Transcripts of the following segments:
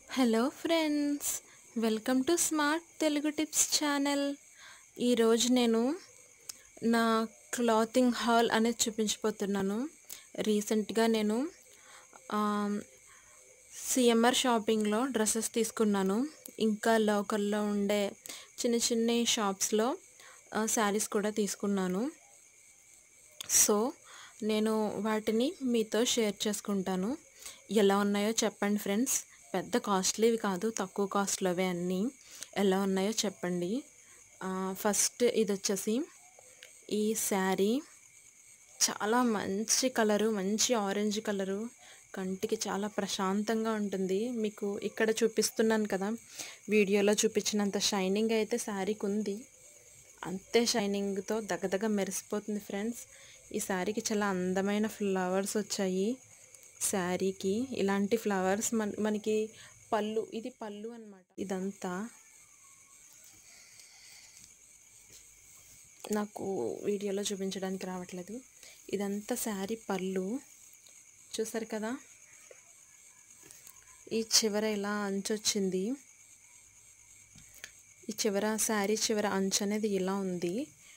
hello friends welcome to smart Telugu tips channel ఈరోజు నేను నా క్లాతింగ్ హాల్ అనేది చూపించబోతున్నాను రీసెంట్గా నేను సిఎంఆర్ షాపింగ్లో డ్రెస్సెస్ తీసుకున్నాను ఇంకా లోకల్లో ఉండే చిన్న చిన్న షాప్స్లో శారీస్ కూడా తీసుకున్నాను సో నేను వాటిని మీతో షేర్ చేసుకుంటాను ఎలా ఉన్నాయో చెప్పండి ఫ్రెండ్స్ పెద్ద కాస్ట్లీవి కాదు తక్కువ కాస్ట్లోవే అన్నీ ఎలా ఉన్నాయో చెప్పండి ఫస్ట్ ఇది వచ్చేసి ఈ శారీ చాలా మంచి కలరు మంచి ఆరెంజ్ కలరు కంటికి చాలా ప్రశాంతంగా ఉంటుంది మీకు ఇక్కడ చూపిస్తున్నాను కదా వీడియోలో చూపించినంత షైనింగ్ అయితే శారీకి ఉంది అంతే షైనింగ్తో దగదగ మెరిసిపోతుంది ఫ్రెండ్స్ ఈ శారీకి చాలా అందమైన ఫ్లవర్స్ వచ్చాయి శారీకి ఇలాంటి ఫ్లవర్స్ మన మనకి పళ్ళు ఇది పళ్ళు అనమాట ఇదంతా నాకు వీడియోలో చూపించడానికి రావట్లేదు ఇదంతా శారీ పళ్ళు చూసారు కదా ఈ చివర ఇలా అంచు వచ్చింది ఈ చివర శారీ చివర అంచు అనేది ఇలా ఉంది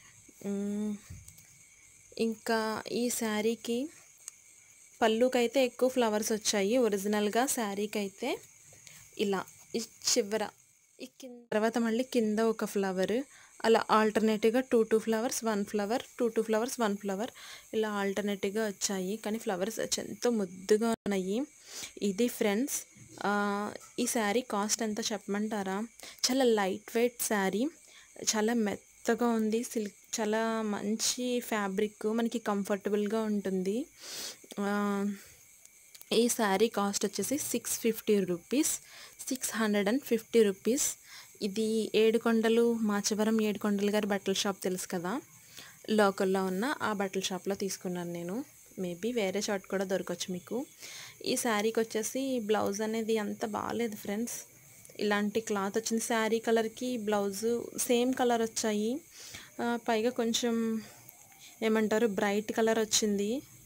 ఇంకా ఈ శారీకి పళ్ళుకైతే ఎక్కువ ఫ్లవర్స్ వచ్చాయి ఒరిజినల్గా శారీకి అయితే ఇలా ఈ చివర ఈ కింద తర్వాత మళ్ళీ కింద ఒక ఫ్లవర్ అలా ఆల్టర్నేటివ్గా two two flowers one flower two two flowers one flower ఇలా ఆల్టర్నేటివ్గా వచ్చాయి కానీ ఫ్లవర్స్ ఎంతో ముద్దుగా ఉన్నాయి ఇది ఫ్రెండ్స్ ఈ శారీ కాస్ట్ ఎంత చెప్పమంటారా చాలా లైట్ వెయిట్ శారీ చాలా మెత్తగా ఉంది సిల్క్ చాలా మంచి ఫ్యాబ్రిక్ మనకి కంఫర్టబుల్గా ఉంటుంది ఈ శారీ కాస్ట్ వచ్చేసి six fifty rupees six hundred and fifty rupees ఇది ఏడుకొండలు మాచవరం ఏడుకొండలు గారి బట్టల షాప్ తెలుసు కదా లోకల్లో ఉన్న ఆ బట్టల షాప్లో తీసుకున్నాను నేను మేబీ వేరే షార్ట్ కూడా దొరకవచ్చు మీకు ఈ శారీకి వచ్చేసి బ్లౌజ్ అనేది అంత బాగాలేదు ఫ్రెండ్స్ ఇలాంటి క్లాత్ వచ్చింది శారీ కలర్కి బ్లౌజు సేమ్ కలర్ వచ్చాయి పైగా కొంచెం ఏమంటారు బ్రైట్ కలర్ వచ్చింది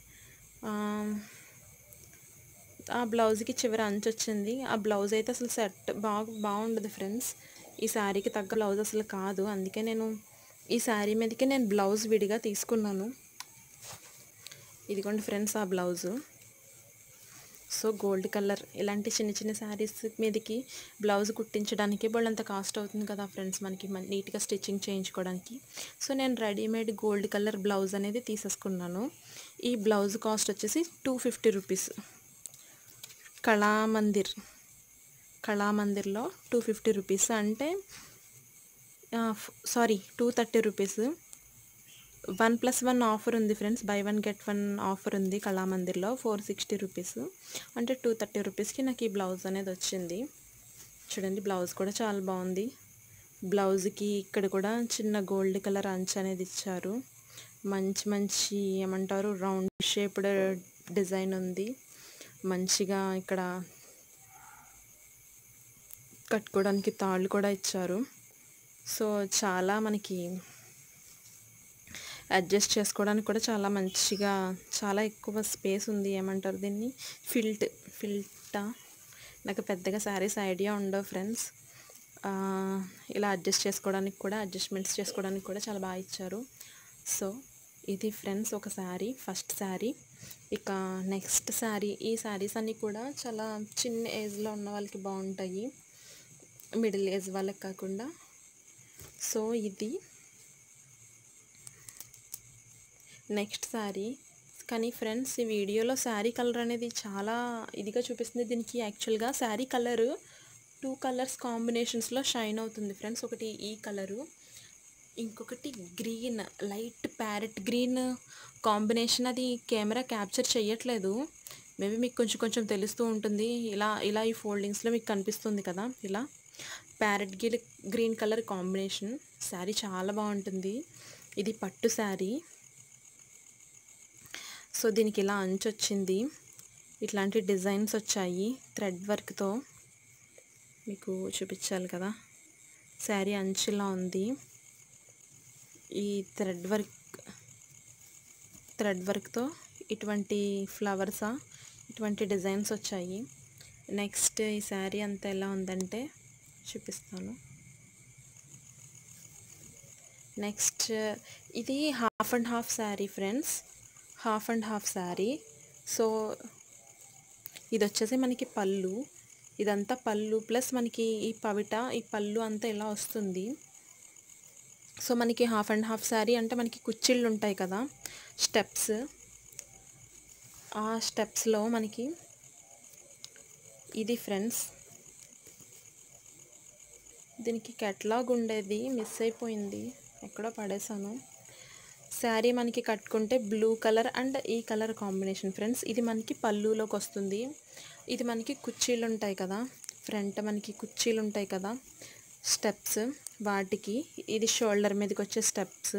ఆ బ్లౌజ్కి చివరి అంచు వచ్చింది ఆ బ్లౌజ్ అయితే అసలు సెట్ బాగా బాగుండదు ఫ్రెండ్స్ ఈ శారీకి తగ్గ బ్లౌజ్ అసలు కాదు అందుకే నేను ఈ శారీ మీదకి నేను బ్లౌజ్ విడిగా తీసుకున్నాను ఇదిగోండి ఫ్రెండ్స్ ఆ బ్లౌజు సో గోల్డ్ కలర్ ఇలాంటి చిన్న చిన్న శారీస్ మీదకి బ్లౌజ్ కుట్టించడానికి అంత కాస్ట్ అవుతుంది కదా ఫ్రెండ్స్ మనకి నీట్గా స్టిచ్చింగ్ చేయించుకోవడానికి సో నేను రెడీమేడ్ గోల్డ్ కలర్ బ్లౌజ్ అనేది తీసేసుకున్నాను ఈ బ్లౌజ్ కాస్ట్ వచ్చేసి టూ ఫిఫ్టీ రూపీస్ కళామందిర్ కళామందిర్లో టూ ఫిఫ్టీ రూపీస్ అంటే sorry two thirty rupees one plus one offer ఉంది friends buy one get one offer ఉంది కళామందిర్లో ఫోర్ సిక్స్టీ రూపీస్ అంటే టూ థర్టీ రూపీస్కి నాకు ఈ బ్లౌజ్ అనేది వచ్చింది చూడండి బ్లౌజ్ కూడా చాలా బాగుంది బ్లౌజ్కి ఇక్కడ కూడా చిన్న గోల్డ్ కలర్ అంచు అనేది ఇచ్చారు మంచి మంచి ఏమంటారు రౌండ్ షేప్డ్ డిజైన్ ఉంది మంచిగా ఇక్కడ కట్టుకోవడానికి తాళ్ళు కూడా ఇచ్చారు సో చాలా మనకి అడ్జస్ట్ చేసుకోవడానికి కూడా చాలా మంచిగా చాలా ఎక్కువ స్పేస్ ఉంది ఏమంటారు దీన్ని ఫిల్ట్ ఫిల్టా నాకు పెద్దగా శారీస్ ఐడియా ఉండవు ఫ్రెండ్స్ ఇలా అడ్జస్ట్ చేసుకోవడానికి కూడా అడ్జస్ట్మెంట్స్ చేసుకోవడానికి కూడా చాలా బాగా ఇచ్చారు సో ఇది ఫ్రెండ్స్ ఒక శారీ ఫస్ట్ శారీ ఇక నెక్స్ట్ శారీ ఈ శారీస్ అన్నీ కూడా చాలా చిన్న ఏజ్లో ఉన్న వాళ్ళకి బాగుంటాయి మిడిల్ ఏజ్ వాళ్ళకి కాకుండా సో ఇది నెక్స్ట్ శారీ కానీ ఫ్రెండ్స్ ఈ వీడియోలో శారీ కలర్ అనేది చాలా ఇదిగా చూపిస్తుంది దీనికి యాక్చువల్గా శారీ కలరు టూ కలర్స్ కాంబినేషన్స్లో షైన్ అవుతుంది ఫ్రెండ్స్ ఒకటి ఈ కలరు ఇంకొకటి green light parrot green combination అది కెమెరా క్యాప్చర్ చేయట్లేదు మేబీ మీకు కొంచెం కొంచెం తెలుస్తూ ఉంటుంది ఇలా ఇలా ఈ ఫోల్డింగ్స్లో మీకు కనిపిస్తుంది కదా ఇలా ప్యారెట్ గిల్ గ్రీన్ కలర్ కాంబినేషన్ శారీ చాలా బాగుంటుంది ఇది పట్టు శారీ సో దీనికి ఇలా అంచు వచ్చింది ఇట్లాంటి డిజైన్స్ వచ్చాయి థ్రెడ్ వర్క్తో మీకు చూపించాలి కదా శారీ అంచులా ఉంది ఈ థ్రెడ్ వర్క్ థ్రెడ్ వర్క్తో ఇటువంటి ఫ్లవర్సా ఇటువంటి డిజైన్స్ వచ్చాయి నెక్స్ట్ ఈ శారీ అంతా ఎలా ఉందంటే చూపిస్తాను నెక్స్ట్ ఇది half and half sari friends half and half sari so ఇది వచ్చేసి మనకి పళ్ళు ఇదంతా పళ్ళు ప్లస్ మనకి ఈ పవిట ఈ పళ్ళు అంతా ఇలా వస్తుంది సో మనకి హాఫ్ అండ్ హాఫ్ శారీ అంటే మనకి కుచ్చిళ్ళు ఉంటాయి కదా స్టెప్స్ ఆ స్టెప్స్లో మనకి ఇది ఫ్రెండ్స్ దీనికి కెట్లాగ్ ఉండేది మిస్ అయిపోయింది ఎక్కడో పడేసాను శారీ మనకి కట్టుకుంటే బ్లూ కలర్ అండ్ ఈ కలర్ కాంబినేషన్ ఫ్రెండ్స్ ఇది మనకి పళ్ళులోకి వస్తుంది ఇది మనకి కుర్చీలు ఉంటాయి కదా ఫ్రంట్ మనకి కుర్చీలు ఉంటాయి కదా స్టెప్స్ వాటికి ఇది షోల్డర్ మీదకి వచ్చే స్టెప్స్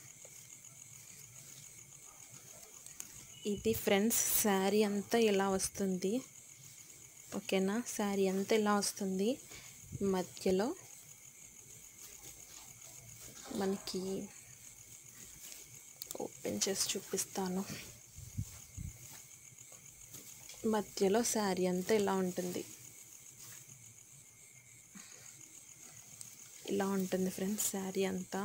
ఇది ఫ్రెండ్స్ శారీ అంతా ఇలా వస్తుంది ఓకేనా శారీ అంతా ఇలా వస్తుంది మధ్యలో మనకి ఓపెన్ చేసి చూపిస్తాను మధ్యలో శారీ అంతా ఇలా ఉంటుంది ఇలా ఉంటుంది ఫ్రెండ్స్ శారీ అంతా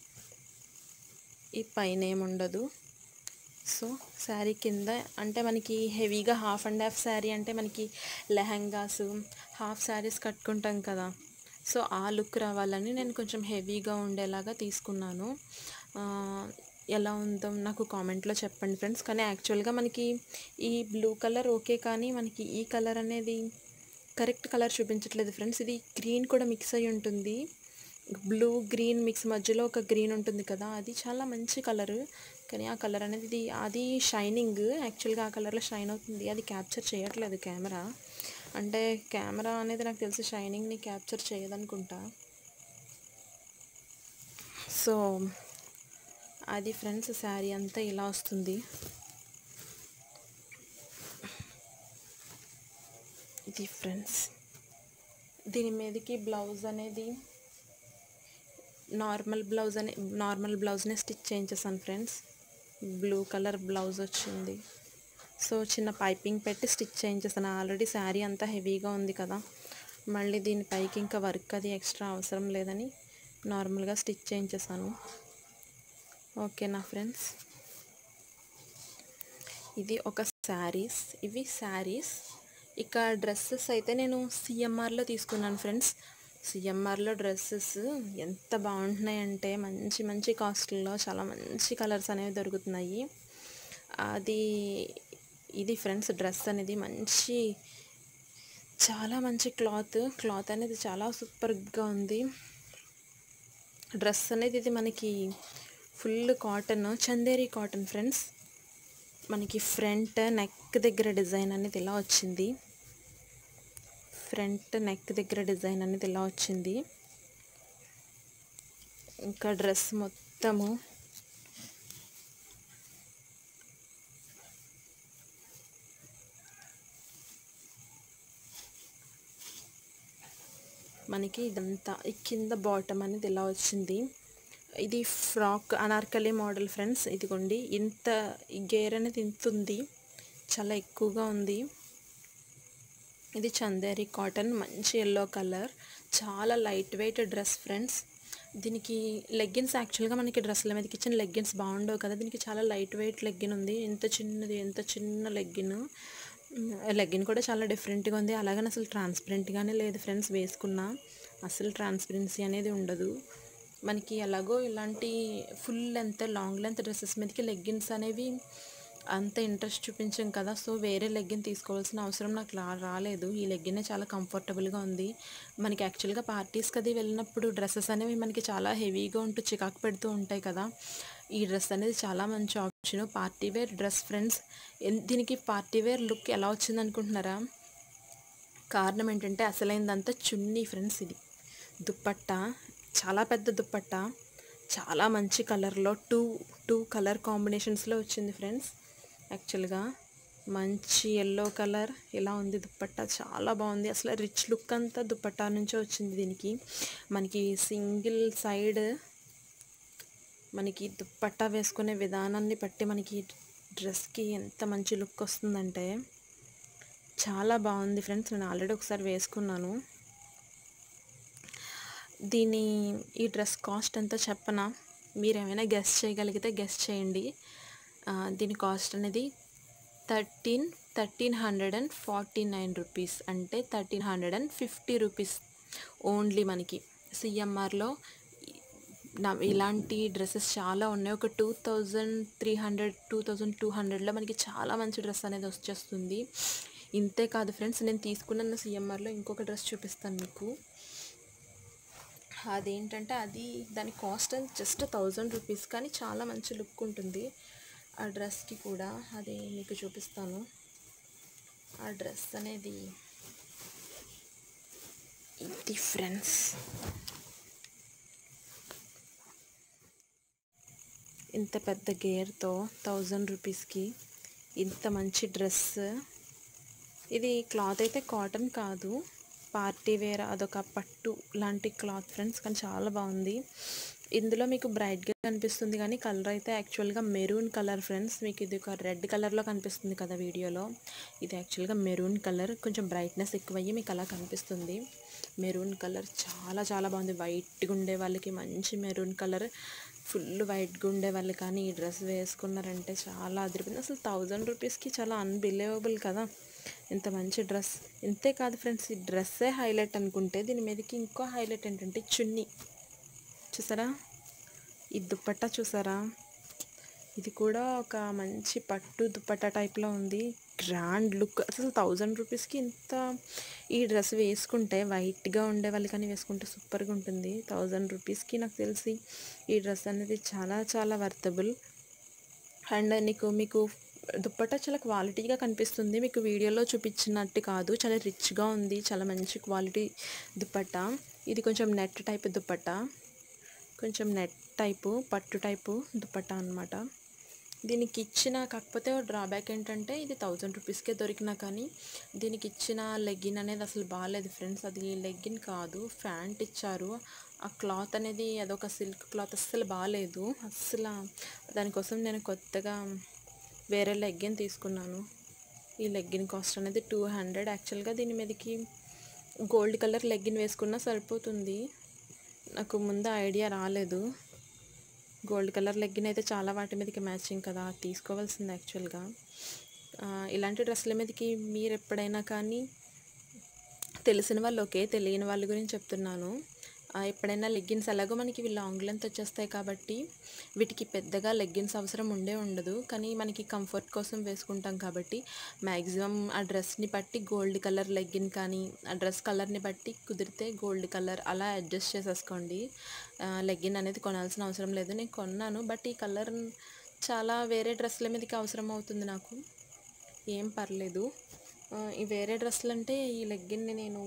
ఈ పైన ఏముండదు సో శారీ కింద అంటే మనకి హెవీగా హాఫ్ అండ్ హాఫ్ శారీ అంటే మనకి లెహంగాస్ హాఫ్ శారీస్ కట్టుకుంటాం కదా సో ఆ లుక్ రావాలని నేను కొంచెం హెవీగా ఉండేలాగా తీసుకున్నాను ఆ, ఎలా ఉందో నాకు కామెంట్లో చెప్పండి ఫ్రెండ్స్ కానీ యాక్చువల్గా మనకి ఈ బ్లూ కలర్ ఓకే కానీ మనకి ఈ కలర్ అనేది కరెక్ట్ కలర్ చూపించట్లేదు ఫ్రెండ్స్ ఇది గ్రీన్ కూడా మిక్స్ అయి ఉంటుంది బ్లూ గ్రీన్ మిక్స్ మధ్యలో ఒక గ్రీన్ ఉంటుంది కదా అది చాలా మంచి కలర్ కానీ ఆ కలర్ అనేది ఇది అది షైనింగ్ యాక్చువల్గా ఆ కలర్లో షైన్ అవుతుంది అది క్యాప్చర్ చేయట్లేదు కెమెరా అంటే కెమెరా అనేది నాకు తెలిసి షైనింగ్ని క్యాప్చర్ చేయదనుకుంటా సో అది ఫ్రెండ్స్ శారీ అంతా ఇలా వస్తుంది ఇది ఫ్రెండ్స్ దీని మీదకి బ్లౌజ్ అనేది నార్మల్ బ్లౌజ్ అనే నార్మల్ బ్లౌజ్నే స్టిచ్ చేయించేసాను ఫ్రెండ్స్ బ్లూ కలర్ బ్లౌజ్ వచ్చింది సో చిన్న పైపింగ్ పెట్టి స్టిచ్ చేయించేసాను ఆల్రెడీ శారీ అంతా హెవీగా ఉంది కదా మళ్ళీ దీని పైకి ఇంకా వర్క్ అది ఎక్స్ట్రా అవసరం లేదని నార్మల్గా స్టిచ్ చేయించేసాను ఓకేనా ఫ్రెండ్స్ ఇది ఒక శారీస్ ఇవి శారీస్ ఇక డ్రెస్సెస్ అయితే నేను సిఎంఆర్లో తీసుకున్నాను ఫ్రెండ్స్ సిఎంఆర్లో డ్రెస్సెస్ ఎంత బాగుంటున్నాయంటే మంచి మంచి కాస్ట్లో చాలా మంచి కలర్స్ అనేవి దొరుకుతున్నాయి అది ఇది ఫ్రెండ్స్ డ్రెస్ అనేది మంచి చాలా మంచి క్లాత్ క్లాత్ అనేది చాలా సూపర్గా ఉంది డ్రెస్ అనేది ఇది మనకి full cotton Chanderi cotton friends మనకి ఫ్రంట్ నెక్ దగ్గర డిజైన్ అనేది ఇలా వచ్చింది ఫ్రంట్ నెక్ దగ్గర డిజైన్ అనేది ఇలా వచ్చింది ఇంకా డ్రెస్ మొత్తము మనకి ఇదంతా ఈ కింద బాటమ్ అనేది ఇలా వచ్చింది ఇది ఫ్రాక్ అనార్కలి మోడల్ ఫ్రెండ్స్ ఇదిగోండి ఇంత ఈ గేర్ అనేది ఇంత ఉంది చాలా ఎక్కువగా ఉంది ఇది చందేరి కాటన్ మంచి ఎల్లో కలర్ చాలా లైట్ వెయిట్ డ్రెస్ ఫ్రెండ్స్ దీనికి లెగ్గిన్స్ యాక్చువల్గా మనకి డ్రెస్ల మీదకి ఇచ్చిన లెగ్గిన్స్ బాగుండవు కదా దీనికి చాలా లైట్ వెయిట్ లెగ్గిన్ ఉంది ఎంత చిన్నది ఎంత చిన్న లెగ్గిన్ లెగ్గిన్ కూడా చాలా డిఫరెంట్గా ఉంది అలాగని అసలు ట్రాన్స్పరెంట్గానే లేదు ఫ్రెండ్స్ వేసుకున్నా అసలు ట్రాన్స్పరెన్సీ అనేది ఉండదు మనకి ఎలాగో ఇలాంటి full length long length dresses మీదకి లెగ్గిన్స్ అనేవి అంత ఇంట్రెస్ట్ చూపించాం కదా సో వేరే లెగ్గిన్ తీసుకోవాల్సిన అవసరం నాకు రా రాలేదు ఈ లెగ్గినే చాలా కంఫర్టబుల్గా ఉంది మనకి యాక్చువల్గా పార్టీస్కి అది వెళ్ళినప్పుడు డ్రెస్సెస్ అనేవి మనకి చాలా హెవీగా ఉంటూ చికాకు పెడుతూ ఉంటాయి కదా ఈ డ్రెస్ అనేది చాలా మంచి option party wear dress friends దీనికి పార్టీ వేర్ లుక్ ఎలా వచ్చింది అనుకుంటున్నారా కారణం ఏంటంటే అసలైందంతా చున్నీ ఫ్రెండ్స్ ఇది దుప్పట్ట చాలా పెద్ద దుప్పట్ట చాలా మంచి కలర్లో టూ టూ కలర్ కాంబినేషన్స్లో వచ్చింది ఫ్రెండ్స్ యాక్చువల్గా మంచి ఎల్లో కలర్ ఇలా ఉంది దుప్పట్టా చాలా బాగుంది అసలు రిచ్ లుక్ అంతా దుప్పట్టా నుంచే వచ్చింది దీనికి మనకి సింగిల్ సైడ్ మనకి దుప్పట్టా వేసుకునే విధానాన్ని బట్టి మనకి డ్రెస్కి ఎంత మంచి లుక్ వస్తుందంటే చాలా బాగుంది ఫ్రెండ్స్ నేను ఆల్రెడీ ఒకసారి వేసుకున్నాను దీని ఈ డ్రెస్ కాస్ట్ ఎంతో చెప్పనా మీరు ఏమైనా గెస్ట్ చేయగలిగితే గెస్ట్ చేయండి ఆ, దీని కాస్ట్ అనేది thirteen thirteen hundred and forty nine rupees అంటే thirteen hundred and fifty rupees only మనకి సిఎంఆర్లో నా ఇలాంటి డ్రెస్సెస్ చాలా ఉన్నాయి ఒక two thousand three hundred two thousand two హండ్రెడ్లో మనకి చాలా మంచి డ్రెస్ అనేది వచ్చేస్తుంది ఇంతే కాదు ఫ్రెండ్స్ నేను తీసుకున్న సిఎంఆర్లో ఇంకొక డ్రెస్ చూపిస్తాను మీకు అదేంటంటే అది దాని కాస్ట్ జస్ట్ థౌజండ్ రూపీస్ కానీ చాలా మంచి లుక్ ఉంటుంది ఆ డ్రెస్కి కూడా అది మీకు చూపిస్తాను ఆ డ్రెస్ అనేది ఇది ఫ్రెండ్స్ ఇంత పెద్ద గేర్తో థౌజండ్ రూపీస్కి ఇంత మంచి డ్రెస్ ఇది క్లాత్ అయితే కాటన్ కాదు పార్టీ వేర్ అదొక పట్టు లాంటి క్లాత్ ఫ్రెండ్స్ కానీ చాలా బాగుంది ఇందులో మీకు బ్రైట్గా కనిపిస్తుంది కానీ కలర్ అయితే యాక్చువల్గా మెరూన్ కలర్ ఫ్రెండ్స్ మీకు ఇది ఒక రెడ్ కలర్లో కనిపిస్తుంది కదా వీడియోలో ఇది యాక్చువల్గా మెరూన్ కలర్ కొంచెం బ్రైట్నెస్ ఎక్కువయ్యి మీకు అలా కనిపిస్తుంది మెరూన్ కలర్ చాలా చాలా బాగుంది వైట్గా ఉండే వాళ్ళకి మంచి మెరూన్ కలర్ ఫుల్ వైట్గా ఉండే వాళ్ళు కానీ ఈ డ్రెస్ వేసుకున్నారంటే చాలా అదిరిపోయింది అసలు థౌజండ్ రూపీస్కి చాలా అన్బిలీవబుల్ కదా ఇంత మంచి డ్రెస్ ఇంతే కాదు ఫ్రెండ్స్ ఈ డ్రెస్సే హైలైట్ అనుకుంటే దీని మీదకి ఇంకో హైలైట్ ఏంటంటే చున్నీ చూసారా ఈ దుప్పట్టా చూసారా ఇది కూడా ఒక మంచి పట్టు దుప్పట్టా టైప్లో ఉంది గ్రాండ్ లుక్ అసలు థౌజండ్ రూపీస్కి ఇంత ఈ డ్రెస్ వేసుకుంటే వైట్గా ఉండే వాళ్ళు కానీ వేసుకుంటే సూపర్గా ఉంటుంది థౌజండ్ రూపీస్కి నాకు తెలిసి ఈ డ్రెస్ అనేది చాలా చాలా వర్తబుల్ అండ్ నీకు మీకు దుప్పట్టా చాలా క్వాలిటీగా కనిపిస్తుంది మీకు వీడియోలో చూపించినట్టు కాదు చాలా రిచ్గా ఉంది చాలా మంచి క్వాలిటీ దుప్పట్టా ఇది కొంచెం నెట్ టైప్ దుప్పట్టా కొంచెం నెట్ టైపు పట్టు టైపు దుప్పట్టా అనమాట దీనికి ఇచ్చిన కాకపోతే డ్రాబ్యాక్ ఏంటంటే ఇది థౌజండ్ రూపీస్కే దొరికినా కానీ దీనికి ఇచ్చిన లెగ్గిన్ అనేది అసలు బాగాలేదు ఫ్రెండ్స్ అది లెగ్గిన్ కాదు ఫ్యాంట్ ఇచ్చారు ఆ క్లాత్ అనేది అదొక సిల్క్ క్లాత్ అస్సలు బాగాలేదు అస్సలు దానికోసం నేను కొత్తగా వేరే లెగ్గిన్ తీసుకున్నాను ఈ లెగ్గిన్ కాస్ట్ అనేది టూ హండ్రెడ్ యాక్చువల్గా దీని మీదకి గోల్డ్ కలర్ లెగ్గిన్ వేసుకున్నా సరిపోతుంది నాకు ముందు ఐడియా రాలేదు గోల్డ్ కలర్ లెగ్గిన్ అయితే చాలా వాటి మీదకి మ్యాచింగ్ కదా అది తీసుకోవాల్సింది యాక్చువల్గా ఆ, ఇలాంటి డ్రెస్సుల మీదకి మీరు ఎప్పుడైనా కానీ తెలిసిన వాళ్ళు ఓకే తెలియని వాళ్ళ గురించి చెప్తున్నాను ఆ, ఎప్పుడైనా లెగ్గిన్స్ ఎలాగో మనకి ఇవి లాంగ్ లెంత్ వచ్చేస్తాయి కాబట్టి వీటికి పెద్దగా లెగ్గిన్స్ అవసరం ఉండే ఉండదు కానీ మనకి కంఫర్ట్ కోసం వేసుకుంటాం కాబట్టి మ్యాక్సిమం ఆ డ్రెస్ని బట్టి గోల్డ్ కలర్ లెగ్గిన్ కానీ ఆ డ్రెస్ కలర్ని బట్టి కుదిరితే గోల్డ్ కలర్ అలా అడ్జస్ట్ చేసేసుకోండి లెగ్గిన్ అనేది కొనాల్సిన అవసరం లేదు నేను కొన్నాను బట్ ఈ కలర్ చాలా వేరే డ్రెస్ల మీదకి అవసరం అవుతుంది నాకు ఏం పర్లేదు ఆ, ఈ వేరే డ్రెస్సులు అంటే ఈ లెగ్గిన్ని నేను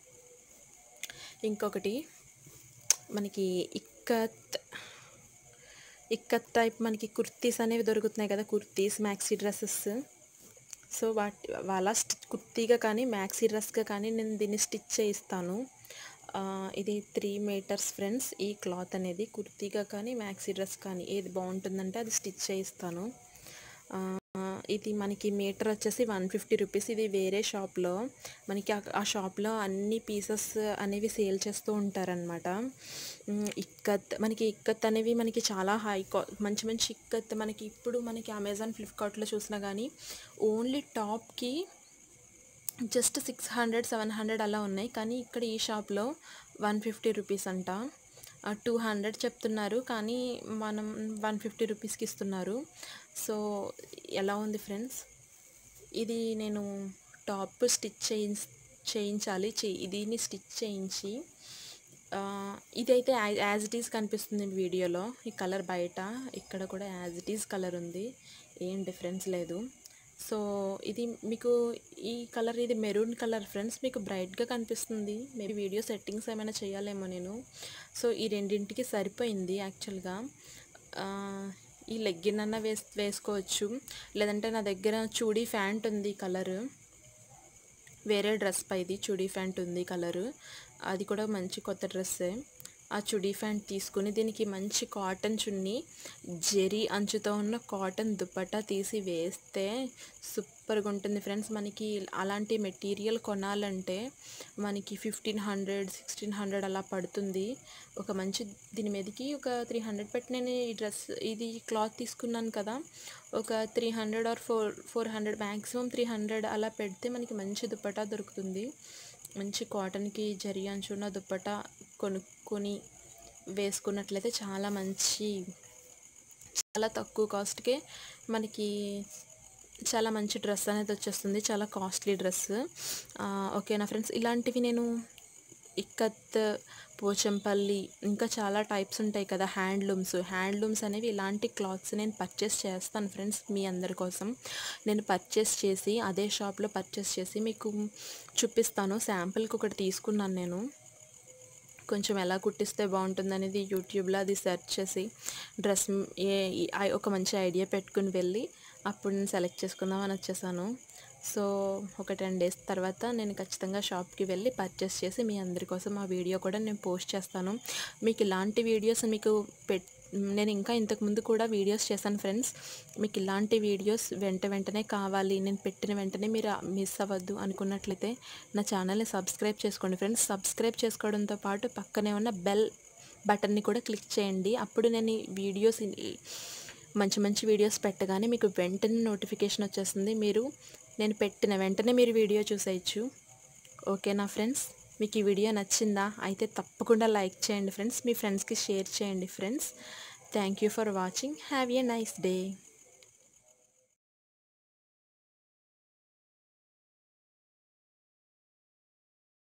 ఇంకొకటి మనకి ఇక్కత్ ఇక్కత్ టైప్ మనకి కుర్తీస్ అనేవి దొరుకుతున్నాయి కదా కుర్తీస్ మ్యాక్సీ డ్రెస్సెస్ సో వాటి వాళ్ళ స్టిచ్ కుర్తీగా కానీ మ్యాక్సీ డ్రెస్గా కానీ నేను దీన్ని స్టిచ్ చేయిస్తాను ఆ, ఇది త్రీ మీటర్స్ ఫ్రెండ్స్ ఈ క్లాత్ అనేది కుర్తీగా కానీ మ్యాక్సీ డ్రెస్ కానీ ఏది బాగుంటుందంటే అది స్టిచ్ చేయిస్తాను ఆ, ఇది మనకి మీటర్ వచ్చేసి వన్ ఫిఫ్టీ రూపీస్ ఇది వేరే షాప్లో మనకి ఆ- ఆ షాప్లో అన్ని పీసెస్ అనేవి సేల్ చేస్తూ ఉంటారనమాట ఇక్కత్ మనకి ఇక్కత్ అనేవి మనకి చాలా హై కా మంచి మంచి ఇక్కత్ మనకి ఇప్పుడు మనకి అమెజాన్ ఫ్లిప్కార్ట్లో చూసినా కానీ ఓన్లీ టాప్కి just six hundred seven hundred అలా ఉన్నాయి కానీ ఇక్కడ ఈ షాప్లో వన్ ఫిఫ్టీ రూపీస్ అంట టూ హండ్రెడ్ చెప్తున్నారు కానీ మనం వన్ ఫిఫ్టీ రూపీస్కి ఇస్తున్నారు సో ఎలా ఉంది ఫ్రెండ్స్ ఇది నేను టాప్ స్టిచ్ చేయి చేయించాలి చే- దీన్ని స్టిచ్ చేయించి ఆ, ఇదైతే యాజ్ ఇట్ ఈస్ కనిపిస్తుంది వీడియోలో ఈ కలర్ బయట ఇక్కడ కూడా యాజ్ ఇట్ ఈస్ కలర్ ఉంది ఏం డిఫరెన్స్ లేదు సో ఇది మీకు ఈ కలర్ ఇది మెరూన్ కలర్ ఫ్రెండ్స్ మీకు బ్రైట్గా కనిపిస్తుంది మేబీ వీడియో సెట్టింగ్స్ ఏమైనా చేయాలేమో నేను సో ఈ రెండింటికి సరిపోయింది యాక్చువల్గా ఆ, ఈ లెగ్గిన్ అన్న వేస్ వేసుకోవచ్చు లేదంటే నా దగ్గర చూడీ ఫ్యాంట్ ఉంది కలర్ వేరే డ్రెస్ పైది చుడీ ప్యాంట్ ఉంది కలరు అది కూడా మంచి కొత్త డ్రెస్సే ఆ చుడీ ప్యాంట్ తీసుకుని దీనికి మంచి కాటన్ చున్నీ జెరీ అంచుతో ఉన్న కాటన్ దుపట్టా తీసి వేస్తే సూపర్గా ఉంటుంది ఫ్రెండ్స్ మనకి అలాంటి మెటీరియల్ కొనాలంటే మనకి ఫిఫ్టీన్ హండ్రెడ్ సిక్స్టీన్ హండ్రెడ్ అలా పడుతుంది ఒక మంచి దీని మీదకి ఒక త్రీ హండ్రెడ్ పెట్టి నేను ఈ డ్రెస్ ఇది క్లాత్ తీసుకున్నాను కదా ఒక three hundred or four four hundred maximum three hundred అలా పెడితే మనకి మంచి దుపట్టా దొరుకుతుంది మంచి కాటన్కి జరి అంచున్న దుపట్టా కొనుక్కొని వేసుకున్నట్లయితే చాలా మంచి చాలా తక్కువ కాస్ట్కే మనకి చాలా మంచి డ్రెస్ అనేది వచ్చేస్తుంది చాలా కాస్ట్లీ డ్రెస్ ఓకేనా ఫ్రెండ్స్ ఇలాంటివి నేను ఇక్కత్ పోచంపల్లి ఇంకా చాలా టైప్స్ ఉంటాయి కదా హ్యాండ్లూమ్స్ హ్యాండ్లూమ్స్ అనేవి ఇలాంటి క్లాత్స్ నేను పర్చేస్ చేస్తాను ఫ్రెండ్స్ మీ అందరి కోసం నేను పర్చేస్ చేసి అదే షాప్లో పర్చేస్ చేసి మీకు చూపిస్తాను శాంపుల్కి ఒకటి తీసుకున్నాను నేను కొంచెం ఎలా కుట్టిస్తే బాగుంటుంది అనేది యూట్యూబ్లో అది సెర్చ్ చేసి డ్రెస్ ఏ ఐ- ఒక మంచి ఐడియా పెట్టుకుని వెళ్ళి అప్పుడు నేను సెలెక్ట్ చేసుకుందామని వచ్చేసాను సో ఒక టెన్ డేస్ తర్వాత నేను ఖచ్చితంగా షాప్కి వెళ్ళి పర్చేస్ చేసి మీ అందరి కోసం ఆ వీడియో కూడా నేను పోస్ట్ చేస్తాను మీకు ఇలాంటి వీడియోస్ మీకు పెట్ నేను ఇంకా ఇంతకుముందు కూడా వీడియోస్ చేశాను ఫ్రెండ్స్ మీకు ఇలాంటి వీడియోస్ వెంట వెంటనే కావాలి నేను పెట్టిన వెంటనే మీరు మిస్ అవ్వద్దు అనుకున్నట్లయితే నా ఛానల్ని సబ్స్క్రైబ్ చేసుకోండి ఫ్రెండ్స్ సబ్స్క్రైబ్ చేసుకోవడంతో పాటు పక్కనే ఉన్న బెల్ బటన్ని కూడా క్లిక్ చేయండి అప్పుడు నేను ఈ వీడియోస్ ఇ- మంచి మంచి వీడియోస్ పెట్టగానే మీకు వెంటనే నోటిఫికేషన్ వచ్చేస్తుంది మీరు నేను పెట్టిన వెంటనే మీరు వీడియో చూసేయచ్చు ఓకేనా ఫ్రెండ్స్ మీకు ఈ వీడియో నచ్చిందా అయితే తప్పకుండా లైక్ చేయండి ఫ్రెండ్స్ మీ ఫ్రెండ్స్కి షేర్ చేయండి friends thank you for watching have a nice day